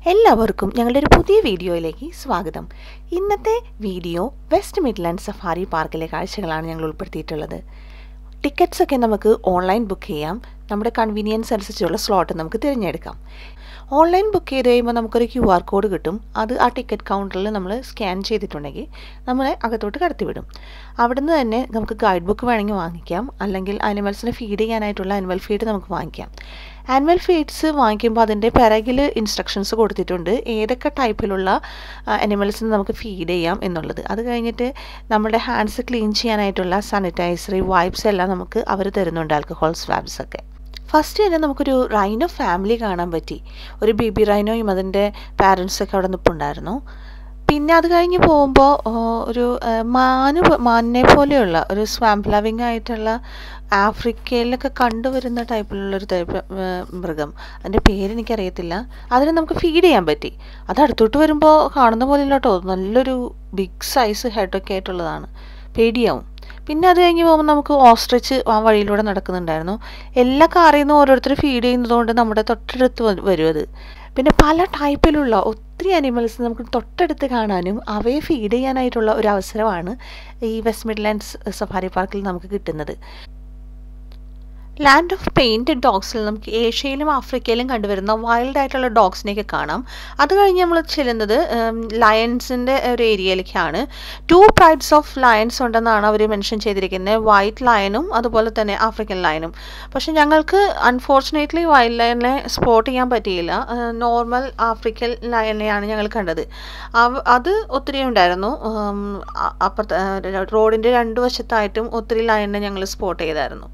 എല്ലാവർക്കും ഞങ്ങളുടെ ഒരു പുതിയ വീഡിയോയിലേക്ക് സ്വാഗതം ഇന്നത്തെ വീഡിയോ വെസ്റ്റ് മിഡ്ലാൻഡ് സഫാരി പാർക്കിലെ കാഴ്ചകളാണ് ഞങ്ങൾ ഉൾപ്പെടുത്തിയിട്ടുള്ളത് ടിക്കറ്റ്സ് ഒക്കെ നമുക്ക് ഓൺലൈൻ ബുക്ക് ചെയ്യാം നമ്മുടെ കൺവീനിയൻസ് അനുസരിച്ചുള്ള സ്ലോട്ട് നമുക്ക് തിരഞ്ഞെടുക്കാം ഓൺലൈൻ ബുക്ക് ചെയ്ത് കഴിയുമ്പോൾ നമുക്കൊരു ക്യു ആർ കോഡ് കിട്ടും അത് ആ ടിക്കറ്റ് കൗണ്ടറിൽ നമ്മൾ സ്കാൻ ചെയ്തിട്ടുണ്ടെങ്കിൽ നമ്മളെ അകത്തോട്ട് കടത്തിവിടും അവിടുന്ന് തന്നെ നമുക്ക് ഗൈഡ് ബുക്ക് വേണമെങ്കിൽ വാങ്ങിക്കാം അല്ലെങ്കിൽ അനിമൽസിനെ ഫീഡ് ചെയ്യാനായിട്ടുള്ള അനിമൽ ഫീഡ് നമുക്ക് വാങ്ങിക്കാം ആനുവൽ ഫീഡ്സ് വാങ്ങിക്കുമ്പോൾ അതിൻ്റെ പിറകിൽ ഇൻസ്ട്രക്ഷൻസ് കൊടുത്തിട്ടുണ്ട് ഏതൊക്കെ ടൈപ്പിലുള്ള അനിമൽസിന് നമുക്ക് ഫീഡ് ചെയ്യാം എന്നുള്ളത് അത് കഴിഞ്ഞിട്ട് നമ്മുടെ ഹാൻഡ്സ് ക്ലീൻ ചെയ്യാനായിട്ടുള്ള സാനിറ്റൈസറി വൈപ്സ് എല്ലാം നമുക്ക് അവർ തരുന്നുണ്ട് ആൽക്കഹോൾ സ്വാബ്സ് ഒക്കെ ഫസ്റ്റ് തന്നെ നമുക്കൊരു റൈനോ ഫാമിലി കാണാൻ പറ്റി ഒരു ബേബി റൈനോയും അതിൻ്റെ പാരൻസൊക്കെ അവിടെ നിൽപ്പുണ്ടായിരുന്നു പിന്നെ അത് കഴിഞ്ഞ് പോകുമ്പോൾ ഒരു മാന് മാനിനെ പോലെയുള്ള ഒരു സ്വാമ്പ് ലവിങ് ആയിട്ടുള്ള ആഫ്രിക്കയിലൊക്കെ കണ്ടുവരുന്ന ടൈപ്പിലുള്ള ഒരു ടൈപ്പ് മൃഗം അതിൻ്റെ പേരെനിക്കറിയത്തില്ല അതിനെ നമുക്ക് ഫീഡ് ചെയ്യാൻ പറ്റി അത് അടുത്തോട്ട് വരുമ്പോൾ കാണുന്ന പോലെ കേട്ടോ നല്ലൊരു ബിഗ് സൈസ് ഹെഡൊക്കെ ആയിട്ടുള്ളതാണ് പേടിയാവും പിന്നെ അത് കഴിഞ്ഞ് പോകുമ്പോൾ നമുക്ക് ഓസ്ട്രിച്ച് ആ വഴിയിലൂടെ നടക്കുന്നുണ്ടായിരുന്നു എല്ലാ കാറിൽ നിന്നും ഓരോരുത്തർ ഫീഡ് ചെയ്യുന്നതുകൊണ്ട് നമ്മുടെ തൊട്ടടുത്ത് വരും അത് പിന്നെ പല ടൈപ്പിലുള്ള ഒത്തിരി അനിമൽസ് നമുക്ക് തൊട്ടടുത്ത് കാണാനും അവയെ ഫീഡ് ചെയ്യാനായിട്ടുള്ള ഒരു അവസരമാണ് ഈ വെസ്റ്റ് മിഡ്ലാൻഡ്സ് സഫാരി പാർക്കിൽ നമുക്ക് കിട്ടുന്നത് ലാൻഡ് ഓഫ് പെയിൻറ്റഡ് ഡോഗ്സിൽ നമുക്ക് ഏഷ്യയിലും ആഫ്രിക്കയിലും കണ്ടുവരുന്ന വൈൽഡ് ആയിട്ടുള്ള ഡോഗ്സിനെയൊക്കെ കാണാം അത് കഴിഞ്ഞ് നമ്മൾ ചെല്ലുന്നത് ലയൺസിൻ്റെ ഒരു ഏരിയയിലേക്കാണ് ടു പ്രൈഡ്സ് ഓഫ് ലയൺസ് ഉണ്ടെന്നാണ് അവർ മെൻഷൻ ചെയ്തിരിക്കുന്നത് വൈറ്റ് ലയനും അതുപോലെ തന്നെ ആഫ്രിക്കൻ ലയനും പക്ഷെ ഞങ്ങൾക്ക് അൺഫോർച്ചുനേറ്റ്ലി വൈൽഡ് ലയനെ സ്പോട്ട് ചെയ്യാൻ പറ്റിയില്ല നോർമൽ ആഫ്രിക്കൻ ലയനെയാണ് ഞങ്ങൾ കണ്ടത് അത് ഒത്തിരി ഉണ്ടായിരുന്നു അപ്പുറത്തെ റോഡിൻ്റെ രണ്ട് വശത്തായിട്ടും ഒത്തിരി ലയനെ ഞങ്ങൾ സ്പോട്ട് ചെയ്തായിരുന്നു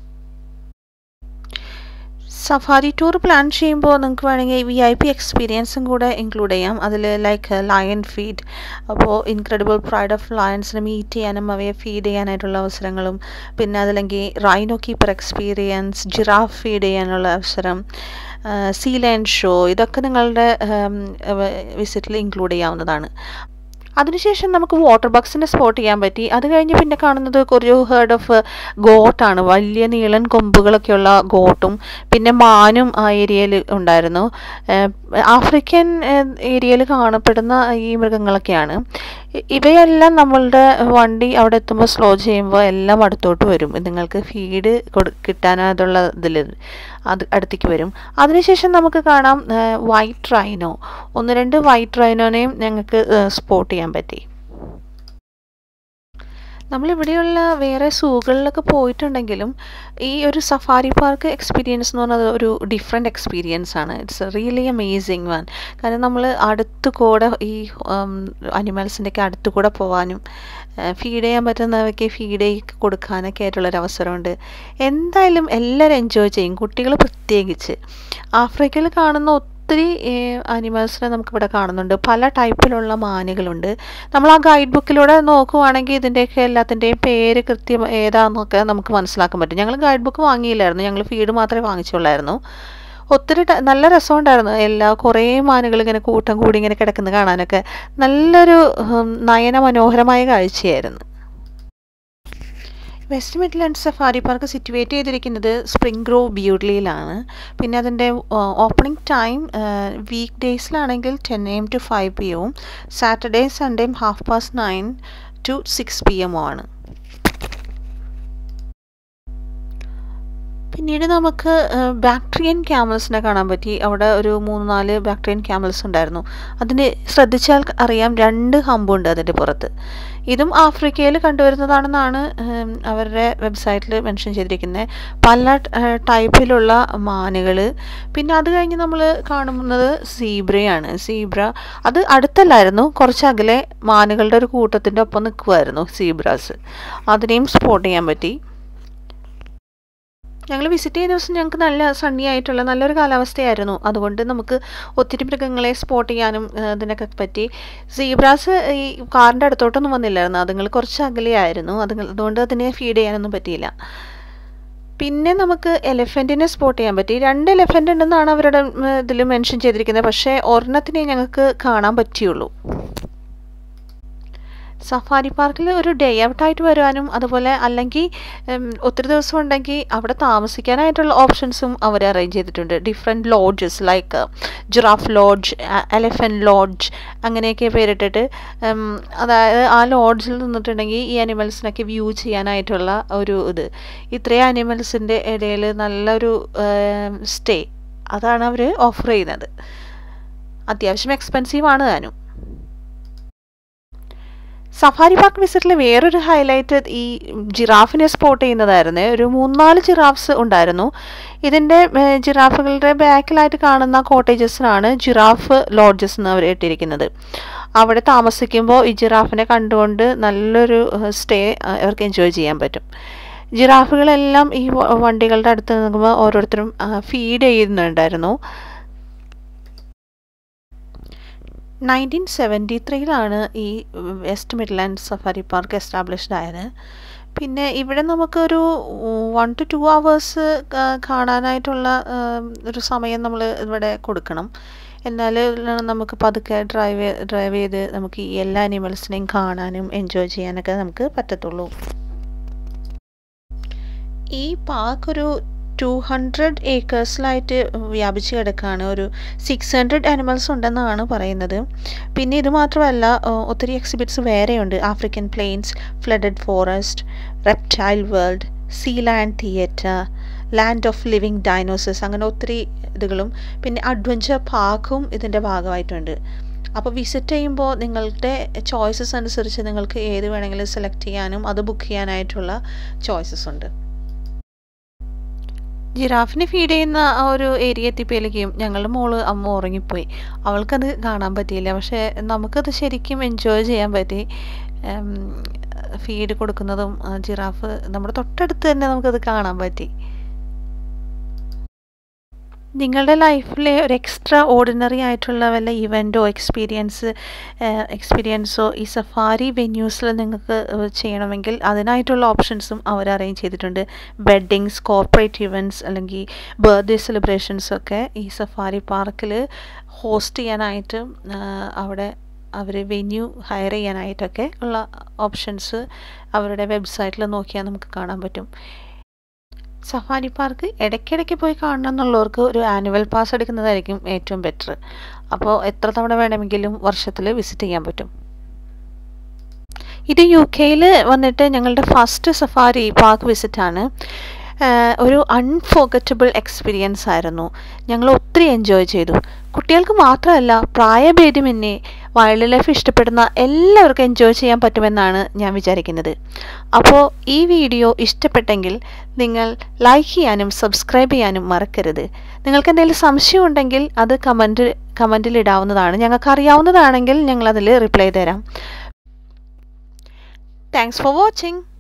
സഫാരി ടൂർ പ്ലാൻ ചെയ്യുമ്പോൾ നിങ്ങൾക്ക് വേണമെങ്കിൽ വി ഐ പി എക്സ്പീരിയൻസും കൂടെ ഇൻക്ലൂഡ് ചെയ്യാം അതിൽ ലൈക്ക് ലയൺ ഫീഡ് അപ്പോൾ ഇൻക്രെഡിബിൾ പ്രൈഡ് ഓഫ് ലയൺസിനെ മീറ്റ് ചെയ്യാനും അവയെ ഫീഡ് ചെയ്യാനായിട്ടുള്ള അവസരങ്ങളും പിന്നെ അതല്ലെങ്കിൽ rhino keeper experience giraffe feed ചെയ്യാനുള്ള അവസരം സീ ലൈൻ ഷോ ഇതൊക്കെ നിങ്ങളുടെ വിസിറ്റിൽ ഇൻക്ലൂഡ് ചെയ്യാവുന്നതാണ് അതിനുശേഷം നമുക്ക് വാട്ടർ ബഗ്സിനെ സ്പോട്ട് ചെയ്യാൻ പറ്റി അത് കഴിഞ്ഞ് പിന്നെ കാണുന്നത് ഒരു ഹേർഡ് ഓഫ് ഗോട്ടാണ് വലിയ നീളൻ കൊമ്പുകളൊക്കെയുള്ള ഗോട്ടും പിന്നെ മാനും ആ ഏരിയയിൽ ഉണ്ടായിരുന്നു ആഫ്രിക്കൻ ഏരിയയിൽ കാണപ്പെടുന്ന ഈ മൃഗങ്ങളൊക്കെയാണ് ഇവയെല്ലാം നമ്മളുടെ വണ്ടി അവിടെ എത്തുമ്പോൾ സ്ലോ ചെയ്യുമ്പോൾ എല്ലാം അടുത്തോട്ട് വരും നിങ്ങൾക്ക് ഫീഡ് കൊടു കിട്ടാനായിട്ടുള്ള ഇതിൽ അത് അടുത്തേക്ക് വരും അതിനുശേഷം നമുക്ക് കാണാം വൈറ്റ് റൈനോ ഒന്ന് രണ്ട് വൈറ്റ് റൈനോനെയും ഞങ്ങൾക്ക് സ്പോട്ട് ചെയ്യാൻ പറ്റി നമ്മളിവിടെയുള്ള വേറെ സൂകളിലൊക്കെ പോയിട്ടുണ്ടെങ്കിലും ഈ ഒരു സഫാരി പാർക്ക് എക്സ്പീരിയൻസ് എന്ന് പറഞ്ഞത് ഒരു ഡിഫറെൻ്റ് എക്സ്പീരിയൻസ് ആണ് ഇറ്റ്സ് റിയലി അമേസിങ് വൺ കാരണം നമ്മൾ അടുത്ത് കൂടെ ഈ അനിമൽസിൻ്റെയൊക്കെ അടുത്ത് കൂടെ പോകാനും ഫീഡ് ചെയ്യാൻ പറ്റുന്നവയ്ക്ക് ഫീഡ് ചെയ്ത് കൊടുക്കാനൊക്കെ ആയിട്ടുള്ളൊരു അവസരമുണ്ട് എന്തായാലും എല്ലാവരും എൻജോയ് ചെയ്യും കുട്ടികൾ പ്രത്യേകിച്ച് ആഫ്രിക്കയിൽ കാണുന്ന ഒത്തിരി അനിമൽസിനെ നമുക്കിവിടെ കാണുന്നുണ്ട് പല ടൈപ്പിലുള്ള മാനുകളുണ്ട് നമ്മൾ ആ ഗൈഡ് ബുക്കിലൂടെ നോക്കുവാണെങ്കിൽ ഇതിൻ്റെയൊക്കെ എല്ലാത്തിൻ്റെയും പേര് കൃത്യം ഏതാണെന്നൊക്കെ നമുക്ക് മനസ്സിലാക്കാൻ പറ്റും ഞങ്ങൾ ഗൈഡ് ബുക്ക് വാങ്ങിയില്ലായിരുന്നു ഞങ്ങൾ ഫീഡ് മാത്രമേ വാങ്ങിച്ചുള്ളായിരുന്നു ഒത്തിരി നല്ല രസമുണ്ടായിരുന്നു എല്ലാ കുറേ മാനുകൾ ഇങ്ങനെ കൂട്ടം കൂടി ഇങ്ങനെ കിടക്കുന്നത് കാണാനൊക്കെ നല്ലൊരു നയന മനോഹരമായ കാഴ്ചയായിരുന്നു West Midland Safari Park situate ചെയ്തിരിക്കുന്നത് സ്പ്രിംഗ് ഗ്രോ ബ്യൂട്ടിലിയിലാണ് പിന്നെ അതിൻ്റെ ഓപ്പണിംഗ് ടൈം വീക്ക് ഡേയ്സിലാണെങ്കിൽ ten AM to five P എവും സാറ്റർഡേ സൺഡേയും half past nine to six P എമ്മും ആണ് പിന്നീട് നമുക്ക് ബാക്ടീരിയൻ ക്യാമൽസിനെ കാണാൻ പറ്റി അവിടെ ഒരു മൂന്ന് നാല് ബാക്ടീരിയൻ ക്യാമൽസ് ഉണ്ടായിരുന്നു അതിന് ശ്രദ്ധിച്ചാൽ അറിയാം രണ്ട് ഹമ്പുണ്ട് അതിൻ്റെ പുറത്ത് ഇതും ആഫ്രിക്കയിൽ കണ്ടുവരുന്നതാണെന്നാണ് അവരുടെ വെബ്സൈറ്റിൽ മെൻഷൻ ചെയ്തിരിക്കുന്നത് പല ടൈപ്പിലുള്ള മാനുകൾ പിന്നെ അത് കഴിഞ്ഞ് നമ്മൾ കാണുന്നത് സീബ്രയാണ് സീബ്ര അത് അടുത്തല്ലായിരുന്നു കുറച്ച് അകലെ മാനുകളുടെ ഒരു കൂട്ടത്തിൻ്റെ ഒപ്പം നിൽക്കുമായിരുന്നു സീബ്രാസ് അതിനെയും സ്പോട്ട് ചെയ്യാൻ പറ്റി ഞങ്ങൾ വിസിറ്റ് ചെയ്ത ദിവസം ഞങ്ങൾക്ക് നല്ല സണ്ണി ആയിട്ടുള്ള നല്ലൊരു കാലാവസ്ഥയായിരുന്നു അതുകൊണ്ട് നമുക്ക് ഒത്തിരി മൃഗങ്ങളെ സ്പോട്ട് ചെയ്യാനും ഇതിനൊക്കെ പറ്റി സീബ്രാസ് ഈ കാറിൻ്റെ അടുത്തോട്ടൊന്നും വന്നില്ലായിരുന്നു അതുങ്ങൾ കുറച്ച് അകലെയായിരുന്നു അതുങ്ങൾ അതുകൊണ്ട് അതിനെ ഫീഡ് ചെയ്യാനൊന്നും പറ്റിയില്ല പിന്നെ നമുക്ക് എലിഫൻറ്റിനെ സ്പോട്ട് ചെയ്യാൻ പറ്റി രണ്ട് എലിഫൻ്റ് ഉണ്ടെന്നാണ് അവരുടെ ഇതിൽ മെൻഷൻ ചെയ്തിരിക്കുന്നത് പക്ഷേ ഒരെണ്ണത്തിനെ ഞങ്ങൾക്ക് കാണാൻ പറ്റിയുള്ളൂ സഫാരി പാർക്കിൽ ഒരു ഡേ ഔട്ടായിട്ട് വരുവാനും അതുപോലെ അല്ലെങ്കിൽ ഒത്തിരി ദിവസം ഉണ്ടെങ്കിൽ അവിടെ താമസിക്കാനായിട്ടുള്ള ഓപ്ഷൻസും അവർ അറേഞ്ച് ചെയ്തിട്ടുണ്ട് different lodges like giraffe lodge elephant lodge അങ്ങനെയൊക്കെ പേരിട്ടിട്ട് അതായത് ആ ലോഡ്ജിൽ നിന്നിട്ടുണ്ടെങ്കിൽ ഈ അനിമൽസിനൊക്കെ വ്യൂ ചെയ്യാനായിട്ടുള്ള ഒരു ഇത് ഇത്രയും അനിമൽസിൻ്റെ ഇടയിൽ നല്ലൊരു സ്റ്റേ അതാണ് അവർ ഓഫർ ചെയ്യുന്നത് അത്യാവശ്യം എക്സ്പെൻസീവ് ആണ് താനും സഫാരി പാർക്ക് വിസിറ്റിൽ വേറൊരു ഹൈലൈറ്റ് ഈ ജിറാഫിനെ സ്പോട്ട് ചെയ്യുന്നതായിരുന്നു ഒരു മൂന്നാല് ജിറാഫ്സ് ഉണ്ടായിരുന്നു ഇതിൻ്റെ ജിറാഫുകളുടെ ബാക്കിലായിട്ട് കാണുന്ന കോട്ടേജസിനാണ് ജിറാഫ് ലോഡ്ജസ് എന്ന് അവർ ഇട്ടിരിക്കുന്നത് അവിടെ താമസിക്കുമ്പോൾ ഈ ജിറാഫിനെ കണ്ടുകൊണ്ട് നല്ലൊരു സ്റ്റേ അവർക്ക് എൻജോയ് ചെയ്യാൻ പറ്റും ജിറാഫുകളെല്ലാം ഈ വണ്ടികളുടെ അടുത്ത് നിൽക്കുമ്പോൾ ഓരോരുത്തരും ഫീഡ് ചെയ്യുന്നുണ്ടായിരുന്നു നയൻറ്റീൻ സെവൻറ്റി ത്രീയിലാണ് ഈ West Midland Safari Park established ആയത് പിന്നെ ഇവിടെ നമുക്കൊരു വൺ ടു ടു അവേഴ്സ് കാണാനായിട്ടുള്ള ഒരു സമയം നമ്മൾ ഇവിടെ കൊടുക്കണം എന്നാൽ നമുക്ക് പതുക്കെ ഡ്രൈവ് ഡ്രൈവ് ചെയ്ത് നമുക്ക് ഈ എല്ലാ അനിമൽസിനെയും കാണാനും എൻജോയ് ചെയ്യാനൊക്കെ നമുക്ക് പറ്റത്തുള്ളൂ ഈ പാർക്ക് ഒരു ടു ഹൺഡ്രഡ് ഏക്കേഴ്സിലായിട്ട് വ്യാപിച്ച് കിടക്കുകയാണ് ഒരു സിക്സ് ഹൺഡ്രഡ് അനിമൽസ് ഉണ്ടെന്നാണ് പറയുന്നത് പിന്നെ ഇത് മാത്രമല്ല ഒത്തിരി എക്സിബിറ്റ്സ് വേറെയുണ്ട് African plains flooded forest reptile world sea land theatre land of living dinosaurs അങ്ങനെ ഒത്തിരി ഇതുകളും പിന്നെ അഡ്വഞ്ചർ പാർക്കും ഇതിൻ്റെ ഭാഗമായിട്ടുണ്ട് അപ്പോൾ വിസിറ്റ് ചെയ്യുമ്പോൾ നിങ്ങളുടെ ചോയ്സസ് അനുസരിച്ച് നിങ്ങൾക്ക് ഏത് വേണമെങ്കിലും സെലക്ട് ചെയ്യാനും അത് ബുക്ക് ചെയ്യാനായിട്ടുള്ള ചോയ്സസ് ഉണ്ട് ജിറാഫിനെ ഫീഡ് ചെയ്യുന്ന ആ ഒരു ഏരിയ എത്തിയപ്പോഴേക്കും ഞങ്ങളുടെ മോള് അമ്മ ഉറങ്ങിപ്പോയി അവൾക്കത് കാണാൻ പറ്റിയില്ല പക്ഷേ നമുക്കത് ശരിക്കും എൻജോയ് ചെയ്യാൻ പറ്റി ഫീഡ് കൊടുക്കുന്നതും ജിറാഫ് നമ്മുടെ തൊട്ടടുത്ത് തന്നെ നമുക്കത് കാണാൻ പറ്റി നിങ്ങളുടെ ലൈഫിലെ ഒരു എക്സ്ട്രാ ഓർഡിനറി ആയിട്ടുള്ള വല്ല ഇവൻറ്റോ എക്സ്പീരിയൻസ് എക്സ്പീരിയൻസോ ഈ സഫാരി വെന്യൂസിൽ നിങ്ങൾക്ക് ചെയ്യണമെങ്കിൽ അതിനായിട്ടുള്ള ഓപ്ഷൻസും അവർ അറേഞ്ച് ചെയ്തിട്ടുണ്ട് വെഡ്ഡിങ്സ് കോർപ്പറേറ്റ് ഇവൻറ്റ്സ് അല്ലെങ്കിൽ ബർത്ത്ഡേ സെലിബ്രേഷൻസ് ഒക്കെ ഈ സഫാരി പാർക്കിൽ ഹോസ്റ്റ് ചെയ്യാനായിട്ട് അവിടെ അവർ വെന്യൂ ഹയർ ചെയ്യാനായിട്ടൊക്കെ ഉള്ള ഓപ്ഷൻസ് അവരുടെ വെബ്സൈറ്റിൽ നോക്കിയാൽ നമുക്ക് കാണാൻ പറ്റും സഫാരി പാർക്ക് ഇടയ്ക്കിടയ്ക്ക് പോയി കാണണം എന്നുള്ളവർക്ക് ഒരു ആനുവൽ പാസ് എടുക്കുന്നതായിരിക്കും ഏറ്റവും ബെറ്റർ അപ്പോൾ എത്ര തവണ വേണമെങ്കിലും വർഷത്തിൽ വിസിറ്റ് ചെയ്യാൻ പറ്റും ഇത് യു കെയിൽ വന്നിട്ട് ഞങ്ങളുടെ ഫസ്റ്റ് സഫാരി പാർക്ക് വിസിറ്റാണ് ഒരു അൺഫോർഗറ്റബിൾ എക്സ്പീരിയൻസ് ആയിരുന്നു ഞങ്ങൾ ഒത്തിരി എൻജോയ് ചെയ്തു കുട്ടികൾക്ക് മാത്രമല്ല പ്രായഭേദമന്യേ വൈൽഡ് ലൈഫ് ഇഷ്ടപ്പെടുന്ന എല്ലാവർക്കും എൻജോയ് ചെയ്യാൻ പറ്റുമെന്നാണ് ഞാൻ വിചാരിക്കുന്നത് അപ്പോൾ ഈ വീഡിയോ ഇഷ്ടപ്പെട്ടെങ്കിൽ നിങ്ങൾ ലൈക്ക് ചെയ്യാനും സബ്സ്ക്രൈബ് ചെയ്യാനും മറക്കരുത് നിങ്ങൾക്ക് എന്തെങ്കിലും സംശയം ഉണ്ടെങ്കിൽ അത് കമൻറ്റ് കമൻറ്റിൽ ഇടാവുന്നതാണ് ഞങ്ങൾക്ക് അറിയാവുന്നതാണെങ്കിൽ ഞങ്ങൾ അതിൽ റിപ്ലൈ തരാം താങ്ക്സ് ഫോർ വാച്ചിങ്